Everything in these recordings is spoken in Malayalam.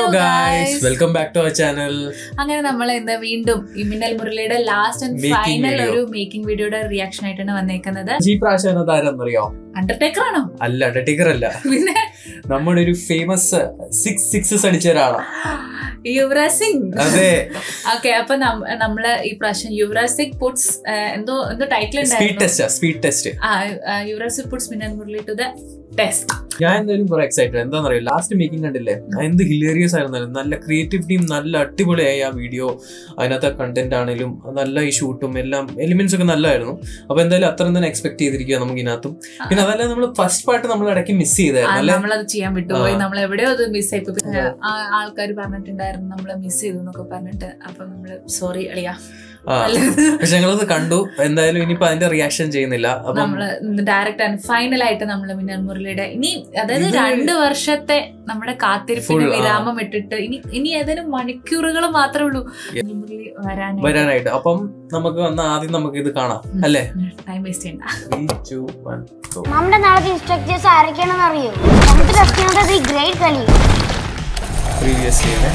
Guys welcome back to our channel അങ്ങനെ നമ്മൾ ഇന്ന് വീണ്ടും ഈ മിന്നൽ മുരളിയുടെ last and Making final video. ഒരു മേക്കിംഗ് വീഡിയോയുടെ റിയാക്ഷൻ ആയിട്ടാണ് വന്നേക്കുന്നത് ഈ പ്രാവശ്യം അത് ആരെന്നറിയോ അണ്ടർടേക്കർ ആണോ അല്ല അണ്ടർടേക്കർ അല്ല പിന്നെ നമ്മുടെ ഒരു ഫേമസ് സിക്സ് സിക്സസ് അടിച്ച ഒരാളാണ് യുവരാജ് സിംഗ് അതെ ഓക്കെ അപ്പൊ നം- നമ്മള് ഈ പ്രാവശ്യം യുവരാജ് സിംഗ് പുട്സ് എന്തോ എന്തോ ടൈറ്റിൽ സ്പീഡ് ഉണ്ടായിരുന്നു ടെസ്റ്റ് സ്പീഡ് ടെസ്റ്റ് ആ ആ, യുവരാജ് സിംഗ് പുട്സ് മിന്നൽ മുരളി ടു ദ ടെസ്റ്റ് ഞാൻ എന്തായാലും കുറെ എക്സൈറ്റഡ് എന്താണെന്നറിയോ ലാസ്റ്റ് മേക്കിംഗ് കണ്ടില്ലേ അത് എന്ത് ഹിലേറിയസ് ആയിരുന്നു നല്ല ക്രിയേറ്റീവ് ടീം നല്ല അടിപൊളിയായി ആ വീഡിയോ അതിനകത്തെ കണ്ടന്റ് ആണെങ്കിലും നല്ല ഈ ഷൂട്ടും എല്ലാം എലിമെന്റ്സ് ഒക്കെ നല്ലതായിരുന്നു അപ്പൊ എന്തായാലും അത്രയും തന്നെ എക്സ്പെക്ട് ചെയ്തിരിക്കുക നമുക്ക് ഇതിനകത്തും പിന്നെ അതല്ല നമ്മൾ ഫസ്റ്റ് പാർട്ട് നമ്മൾ ഇടയ്ക്ക് മിസ് ചെയ്തായിരുന്നു അല്ലേ നമ്മളത് ചെയ്യാൻ വിട്ടുപോയി ആ. നമ്മൾ എവിടെയോ അത് മിസ് ആയിപ്പോയി ആൾക്കാർ പറഞ്ഞിട്ടുണ്ടായിരുന്നു നമ്മൾ മിസ് ചെയ്തു എന്നൊക്കെ പറഞ്ഞിട്ട് അപ്പൊ നമ്മള് സോറി അളിയാ ആ പക്ഷെ ഞങ്ങളത് കണ്ടു എന്തായാലും ഇനിയിപ്പോ അതിന്റെ റിയാക്ഷൻ ചെയ്യുന്നില്ല അപ്പം നമ്മള് ഡയറക്റ്റ് ആണ് ഫൈനൽ ആയിട്ട് നമ്മള് മിന്നൽ മുരളിയുടെ ഇനി അതായത് ഇത് രണ്ട് വർഷത്തെ നമ്മുടെ കാത്തിരിപ്പിന് Full, ആ. വിരാമം ഇട്ടിട്ട് ഇനി ഇനി ഏതാനും മണിക്കൂറുകൾ മാത്രമേ ഉള്ളൂ മിന്നൽ മുരളി വരാനായിട്ട് വരാനായിട്ട് അപ്പം നമുക്ക് വന്ന ആദ്യം നമുക്ക് ഇത് കാണാം അല്ലേ ടൈം വേസ്റ്റ് ചെയ്യണ്ട Three, two, one, go. നമ്മുടെ നാളത്തെ ഇൻസ്ട്രക്ടേഴ്സ് ആരൊക്കെയാണെന്ന് അറിയോ നമുക്ക് ടെസ്റ്റ് ചെയ്യുന്നത് ഈ ഗ്രേഡ് കളി Previously, അല്ലേ?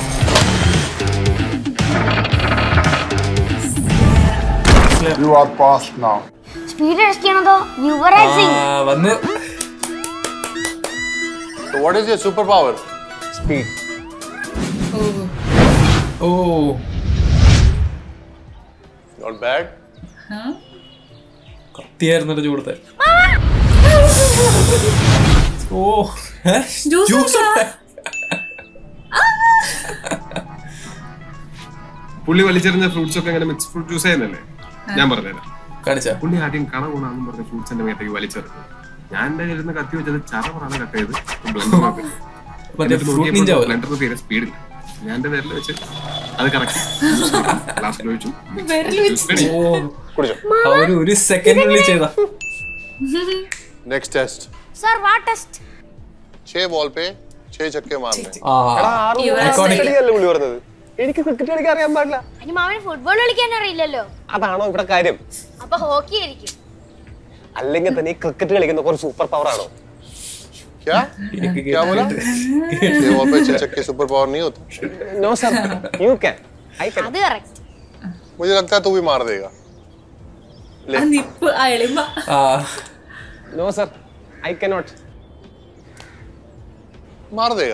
You are past now. Speed test ചെയ്യണതോ യുവരാജ് സിംഗ് ആ, വന്ന് So what is your superpower? Speed ഓ Not bad. കത്തിയായിരുന്നു ചൂടത്തെ ഓ ഏ? Juice Juice ഉണ്ടാ? ഉണ്ട്. പുള്ളി വലിച്ചെറിഞ്ഞ ഫ്രൂട്ട്സ് ഒക്കെ അങ്ങനെ മിക്സ് ഫ്രൂട്ട് ജ്യൂസ് ചെയ്യുന്നല്ലേ ഞാൻ പറഞ്ഞുതരാം കാണിച്ചാ പുള്ളി ആദ്യം കണ ഗുണമെന്ന് പറഞ്ഞ ഫ്രൂട്ട്സ് എന്റെ മേത്തേക്ക് വലിച്ചെറിഞ്ഞു ഞാൻ എന്റെ ഇരുന്ന് കത്തി വെച്ചത് ചറവറാണ് കട്ട് ചെയ്ത് മറ്റേ ഫ്രൂട്ട് നിഞ്ച പോലെ ബ്ലെൻഡറിന് തീരെ സ്പീഡില്ല ഞാൻ എന്റെ വിരൽ വെച്ച് അത് കറക്റ്റ് ലാസ്റ്റിൽ ഒഴിച്ചു Ready? ഓ ആ ഒരു ഒരു സെക്കൻഡിനുള്ളിൽ ചെയ്താ Next test. സർ വാ ടെസ്റ്റ് छह बॉल पे छह छक्के मारने ആ യുവരാജ് iconic. സിംഗ് പുള്ളി പറഞ്ഞത് എനിക്ക് ക്രിക്കറ്റ് കളിക്കാൻ അറിയാൻ പാടില്ല അതിന് മാമന് ഫുട്ബോൾ കളിക്കാൻ അറിയില്ലല്ലോ അതാണോ ഇവിടെ കാര്യം അപ്പൊ ഹോക്കി ആയിരിക്കും അല്ലെങ്കിൽ തന്നെ ഈ ക്രിക്കറ്റ് കളിക്കുന്ന കുറച്ച് സൂപ്പർ പവർ ആണോ क्या എനിക്ക് क्या बोला കേട്ടിട്ട്. छह बॉल पे छह छक्के सुपर पावर नहीं होता no sir you can I can അത് കറക്റ്റ് मुझे लगता है तू भी मार देगा ആ നിപ്പ് ആ എളിമ ആ നോ സർ ഐ കനോട്ട് मार देगा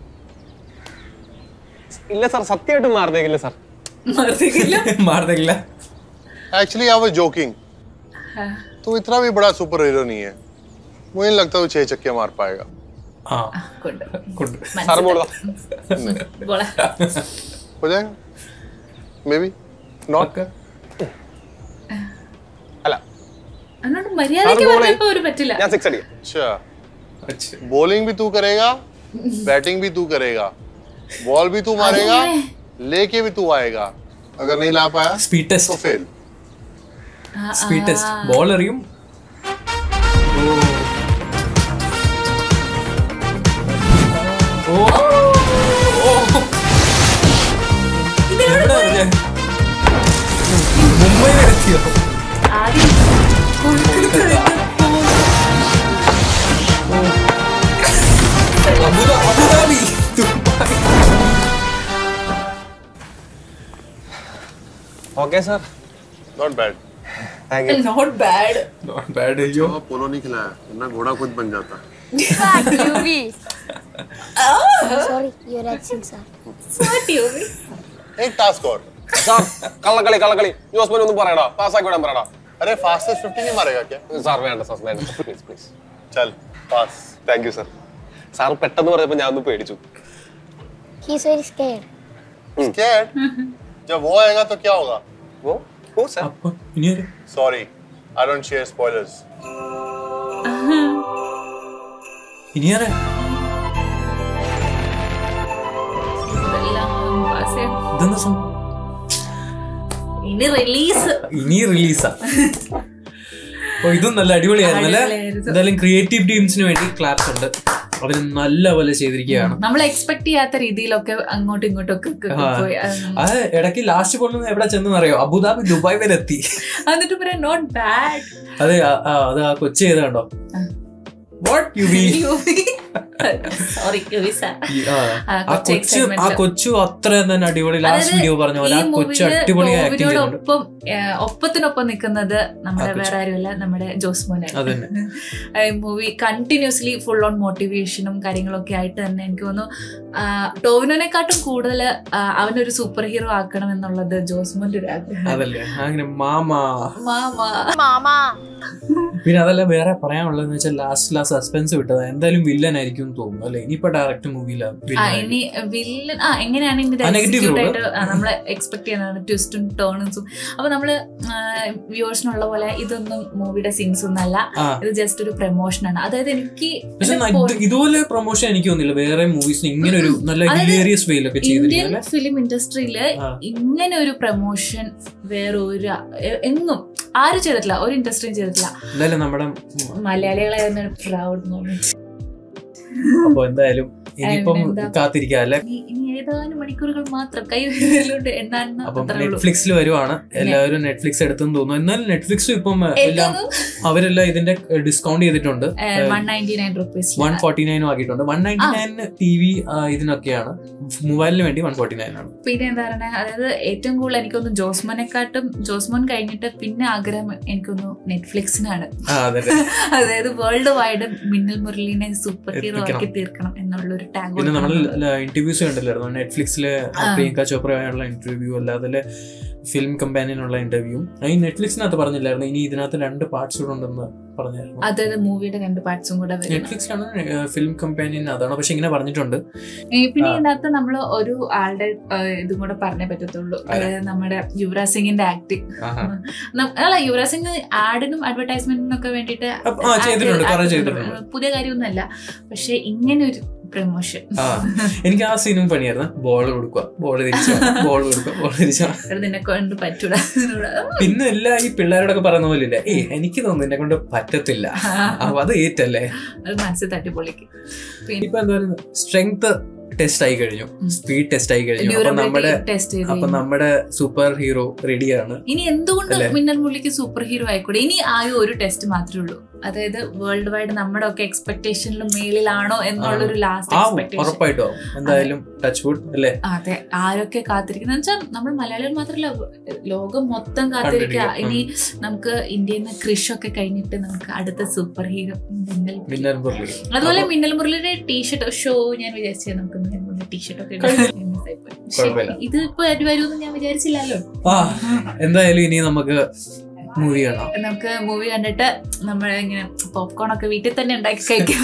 ഇല്ല സർ സത്യമായിട്ടും മാറുന്നേക്കില്ല സർ മറുതില്ല മാറുന്നില്ല एक्चुअली आई वाज जोकिंग तू इतना भी बड़ा सुपर हीरो नहीं है मुझे नहीं लगता तू छह छक्के मार पाएगा ആ കൊണ്ട് കൊണ്ട് സാർ പോളാ ബോളെ हो जाएगा मे बी नॉट ഒക്കെ. അല്ല എന്നോട് മര്യാദക്ക് സാറ് ball പറഞ്ഞപ്പോ ഒരു പറ്റില്ല ഞാൻ സിക്സ് അടിക്കാം अच्छा അച്ഛ. बॉलिंग भी तू करेगा बैटिंग भी तू करेगा बॉल भी तू मारेगा लेके भी तू आएगा अगर नहीं ला पाया സ്പീഡ് तो test fail speed test ball എറിയും ഓ ഓ എവിടെ എറിഞ്ഞേ? മുംബൈയിൽ എത്തിയോ ആദ്യം കൊഴുക്കരുത്. അബുദാ- Abu Dhabi Dubai. Okay sir not bad thank you Not bad. Not bad, അയ്യോ पोलो नहीं खिलाया वरना घोड़ा खुद बन जाता sorry Yuvraj Singh sir Smart you. एक टास्क और സാർ കള്ളക്കളി കള്ളക്കളി ജോസ്മൻ ഒന്നും പറയടാ പാസ്സാക്കി വിടാൻ പറയടാ अरे फास्टेस्ट फिफ्टी नहीं मारेगा क्या സാർ വേണ്ട സാർ വേണ്ട പ്ലീസ് പ്ലീസ് चल पास താങ്ക് യു സാർ സാർ പെട്ടെന്ന് പറഞ്ഞപ്പോൾ ഞാൻ ഒന്ന് പേടിച്ചു ഹീസ് വെരി സ്കെയർഡ് स्कैर्ड जब वो आएगा तो क्या होगा ഓ ഓ സാർ അപ്പൊ ഇനി ഒരു sorry I don't share spoilers ഇനി ആരാ ഇതെല്ലാം pass ചെയ്യാം. ഇതെന്താ സംഭവം ഇനി റിലീസ് ഇനി റിലീസാ ഓ ഇതും നല്ല അടിപൊളിയായിരുന്നു അല്ലേ അടിപൊളിയായിരുന്നു. എന്തായാലും ക്രിയേറ്റീവ് ടീംസിന് വേണ്ടി ക്ലാപ്സ് ഉണ്ട് അവര് നല്ല പോലെ ചെയ്തിരിക്കുകയാണ് നമ്മൾ എക്സ്പെക്ട് ചെയ്യാത്ത രീതിയിലൊക്കെ അങ്ങോട്ടും ഇങ്ങോട്ടും ഒക്കെ ആ. പോയി അത് ഇടയ്ക്ക് ലാസ്റ്റ് കൊണ്ടുവന്ന് എവിടെ ചെന്ന് അറിയോ അബുദാബി ദുബായ് വരെ എത്തി എന്നിട്ട് പറയാം നോട്ട് ബാഡ് അതെ ആ, ആ, അത് ആ കൊച്ചി ചെയ്ത കണ്ടോ വാട്ട് യു ബി സോറി ഈ, ആ, ആ, ആ കൊച്ചു കൊച്ചു ആ excitement. കൊച്ചു അത്ര തന്നെ അടിപൊളി ലാസ്റ്റ് വീഡിയോ പറഞ്ഞ പോലെ ആ കൊച്ചു അടിപൊളി ആക്ടിങ് ചെയ്യുന്നുണ്ട് ഒപ്പം ഒപ്പത്തിനൊപ്പം നിൽക്കുന്നത് നമ്മുടെ ആ കൊച്ചു. വേറെ ആരുമല്ല നമ്മുടെ ജോസ്മോനാണ് അതന്നെ. മൂവി കണ്ടിന്യൂസ്ലി ഫുൾ ഓൺ മോട്ടിവേഷനും കാര്യങ്ങളൊക്കെ ആയിട്ട് തന്നെ എനിക്ക് തോന്നുന്നു ആ, ടോവിനോനെക്കാട്ടും കൂടുതൽ അവനൊരു സൂപ്പർ ഹീറോ ആക്കണം എന്നുള്ളത് ജോസ്മോന്റെ ഒരു ആഗ്രഹം അതല്ലേ അങ്ങനെ മാമാ മാമാ പിന്നെ അതല്ല വേറെ പറയാനുള്ളതെന്ന് വെച്ചാൽ ലാസ്റ്റ് ലാസ്റ്റ് സസ്പെൻസ് വിട്ടത് എന്തായാലും വില്ലൻ ആയിരിക്കും എന്ന് തോന്നുന്നു അല്ലെ ഇനിയിപ്പോ ഡയറക്റ്റ് മൂവിയില ആ ഇനി വില്ലൻ ആ എങ്ങനെയാണ് ഇതിന്റെ ആ, negative execute role. ആയിട്ട് നമ്മൾ എക്സ്പെക്ട് ചെയ്യുന്നതാണ് ട്വിസ്റ്റും ടേൺസും അപ്പൊ നമ്മള് വ്യൂവേഴ്സിനുള്ള പോലെ ഇതൊന്നും മൂവിയുടെ സീൻസ് ഒന്നല്ല ആ ഇത് ജസ്റ്റ് ഒരു പ്രൊമോഷൻ ആണ് അതായത് എനിക്ക് പക്ഷെ എന്റെ ന- ഇത് ഇതുപോലെ പ്രൊമോഷൻ എനിക്ക് തോന്നില്ല വേറെ മൂവീസിന് ഇങ്ങനെ ഒരു നല്ല അതായത് ഹിലേറിയസ് വെയിലൊക്കെ ഇന്ത്യൻ ചെയ്തിരിക്കുന്നത് ഫിലിം ഇൻഡസ്ട്രിയില് ആ. ഇങ്ങനെ ഒരു പ്രൊമോഷൻ വേറെ ഒരു എ- എങ്ങും ആരും ചെയ്തിട്ടില്ല ഒരു ഇൻഡസ്ട്രിയും ചെയ്തിട്ടില്ല എന്തായാലും നമ്മുടെ മലയാളികളായിരുന്ന പ്രൗഡ് മൂമെന്റ് അപ്പൊ എന്തായാലും ഇനിയിപ്പം എന്താ? കാത്തിരിക്കാം അല്ലെ ഇനി ഏതാനും മണിക്കൂറുകൾ മാത്രം കൈ വിരലുകൊണ്ട് എണ്ണാൻ അപ്പം അത്രേ ഉള്ളൂ നെറ്റ്ഫ്ലിക്സിൽ വരുവാണ് എല്ലാവരും നെറ്റ്ഫ്ലിക്സ് എടുത്തെന്ന് തോന്നുന്നു എന്നാലും നെറ്റ്ഫ്ലിക്സും ഇപ്പം എല്ലാം അവരെല്ലാം ഇതിന്റെ ഡിസ്കൗണ്ട് ചെയ്തിട്ടുണ്ട് one ninety nine rupees one forty നയനും ആക്കിയിട്ടുണ്ട് one ninety nine T V ഇതിനൊക്കെയാണ് മൊബൈലിന് വേണ്ടി വൺ ഫോർട്ടി നയൻ ആണ് പിന്നെ എന്താ പറയുക അതായത് ഏറ്റവും കൂടുതൽ എനിക്കൊന്ന് ജോസ്മോനെക്കാട്ടും ജോസ്മോൻ കഴിഞ്ഞിട്ട് പിന്നെ ആഗ്രഹം എനിക്കൊന്നു നെറ്റ്ഫ്ലിക്സിനാണ് ആ അതെ അതായത് വേൾഡ് വൈഡ് മിന്നൽ മുരളിനെ സൂപ്പർ ഹീറോ എത്തിക്കണം. ആക്കി തീർക്കണം എന്നുള്ള ഒരു പിന്നെ നമ്മൾ ടാഗ് ഇന്റർവ്യൂസ് കണ്ടില്ലായിരുന്നു നെറ്റ്ഫ്ലിക്സിലെ പ്രിയങ്ക ചോപ്രയുള്ള ഇന്റർവ്യൂ അല്ലാതെ ഫിലിം കമ്പാനിയനുള്ള ഇന്റർവ്യൂ ഈ നെറ്റ്ഫ്ലിക്സിനകത്ത് പറഞ്ഞില്ലായിരുന്നു ഇനി ഇതിനകത്ത് രണ്ട് പാർട്സ് കൂടെ ഉണ്ടെന്ന് പറഞ്ഞായിരുന്നു അതായത് മൂവിയുടെ രണ്ട് പാർട്സും കൂടെ വരും നെറ്റ്ഫ്ലിക്സിലാണ് ഫിലിം കമ്പാനിയൻ അതാണ് പക്ഷെ ഇങ്ങനെ പറഞ്ഞിട്ടുണ്ട് ഏ, പിന്നെ ആ. ഇതിനകത്ത് നമ്മൾ ഒരു ആളുടെ ആ, ഇതും കൂടെ പറഞ്ഞേ പറ്റത്തുള്ളൂ അതായത് നമ്മുടെ യുവരാജ് സിംഗിന്റെ ആക്ടിങ് ആഹാ. അല്ല യുവരാജ് സിംഗ് ആഡിനും അഡ്വർടൈസ്മെന്റിനും ഒക്കെ വേണ്ടിയിട്ട് അപ്പ- ആ, ചെയ്തിട്ടുണ്ട്, act കുറെ ചെയ്തിട്ടുണ്ട്. ചെയ്തിട്ടുണ്ട്. പുതിയ കാര്യമൊന്നുമല്ല പക്ഷെ ഇങ്ങനെ ഒരു പ്രൊമോഷൻ ആ എനിക്ക് ആ സീനും പണിയായിരുന്നു ബോൾ കൊടുക്കുക ബോൾ തിരിച്ചു ബോൾ കൊടുക്കുക ബോൾ തിരിച്ചു നിന്നെ കൊണ്ട് പറ്റൂല പിന്നെ എല്ലാം ഈ പിള്ളേരോടൊക്കെ പറയുന്ന പോലെ ഇല്ല ഏയ് എനിക്ക് തോന്നുന്നു എന്നെ കൊണ്ട് പറ്റത്തില്ല അപ്പൊ അത് ഏറ്റല്ലേ അത് മനസ്സിൽ തട്ടിപ്പൊളിക്കും പിന്നെ ഇപ്പൊ എന്താ പറയുന്നത് സ്ട്രെങ്ത് ടെസ്റ്റ് ആയി കഴിഞ്ഞു സ്പീഡ് ടെസ്റ്റ് ആയി കഴിഞ്ഞു അപ്പൊ നമ്മുടെ ഡ്യൂറബിലിറ്റി ടെസ്റ്റ് ചെയ്ത് അപ്പൊ നമ്മുടെ സൂപ്പർ ഹീറോ റെഡിയാണ് ഇനി എന്തുകൊണ്ട് അല്ലേ? മിന്നൽ മുള്ളിക്ക് സൂപ്പർ ഹീറോ ആയിക്കൂടെ ഇനി ആകെ ഒരു ടെസ്റ്റ് മാത്രമേ ഉള്ളൂ അതായത് വേൾഡ് വൈഡ് നമ്മുടെ ഒക്കെ എക്സ്പെക്ടേഷനിലും മേളിലാണോ എന്നുള്ളൊരു ലാസ്റ്റ് ആ എക്സ്പെക്ടേഷൻ ഉറപ്പായിട്ടും ആവും. എന്തായാലും ടച്ച് വുഡ് അല്ലേ അതെ ആരൊക്കെ കാത്തിരിക്കുന്ന വെച്ചാൽ നമ്മൾ മലയാളികൾ മാത്രമല്ല ലോകം മൊത്തം കാത്തിരിക്കുക കണ്ടിരിക്കുക. ഇനി നമുക്ക് ഇന്ത്യയിൽ നിന്ന് കൃഷൊക്കെ കഴിഞ്ഞിട്ട് നമുക്ക് അടുത്ത സൂപ്പർ ഹീറോ മിന്നൽ മുരളി. മിന്നൽ മുരളി അതുപോലെ അപ്പൊ- മിന്നൽ മുരളിയുടെ ടീഷർട്ട് ഷോ ഞാൻ വിചാരിച്ചത് നമുക്ക് മിന്നൽ മുരളി ടീഷർട്ട് ഒക്കെ കുഴപ്പമില്ല. ഇത് ഇപ്പൊ വരുമെന്ന് ഞാൻ വിചാരിച്ചില്ലല്ലോ ആ എന്തായാലും ഇനി നമുക്ക് മൂവി കാണാം നമുക്ക് മൂവി കണ്ടിട്ട് നമ്മൾ ഇങ്ങനെ പോപ്കോൺ ഒക്കെ വീട്ടിൽ തന്നെ ഉണ്ടാക്കി കഴിക്കും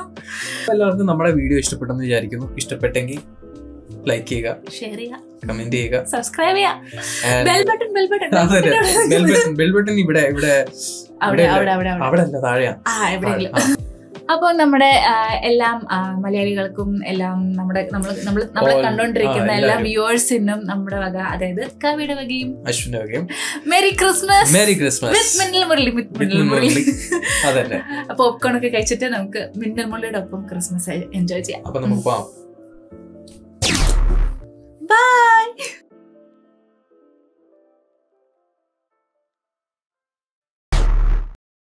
അപ്പൊ എല്ലാവർക്കും നമ്മുടെ വീഡിയോ ഇഷ്ടപ്പെട്ടെന്ന് വിചാരിക്കുന്നു ഇഷ്ടപ്പെട്ടെങ്കിൽ ലൈക്ക് ചെയ്യുക ഷെയർ ചെയ്യാം കമന്റ് ചെയ്യുക സബ്സ്ക്രൈബ് ചെയ്യാം And- bell button bell button അതെ ബെൽ ബട്ടൺ ബെൽ ബട്ടൺ ഇവിടെ ഇവിടെ അവിടെ ഇവിടെ അവിടെ അവിടെ അവിടെ അവിടെ അല്ല താഴെയാ ആ എവിടെയെങ്കിലും അപ്പോൾ നമ്മുടെ ആ, എല്ലാം ആ, മലയാളികൾക്കും എല്ലാം നമ്മുടെ നമ്മൾ നമ്മൾ നമ്മളെ All- കണ്ടോണ്ടിരിക്കുന്ന ആ, എല്ലാ എല്ലാവരും. വ്യൂവേഴ്സിനും നമ്മുടെ വക അതായത് കവിയുടെ വകയും അശ്വിന്റെ വകയും merry Christmas merry Christmas with Minnal Murali with മിന്നൽ മിന്നൽ മുരളി മുരളി. അതന്നെ പോപ്കോൺ ഒക്കെ കഴിച്ചിട്ട് നമുക്ക് മിന്നൽ മുരളിയുടെ ഒപ്പം ക്രിസ്മസ് എൻജോയ് ചെയ്യാം അപ്പൊ നമുക്ക് പോവാം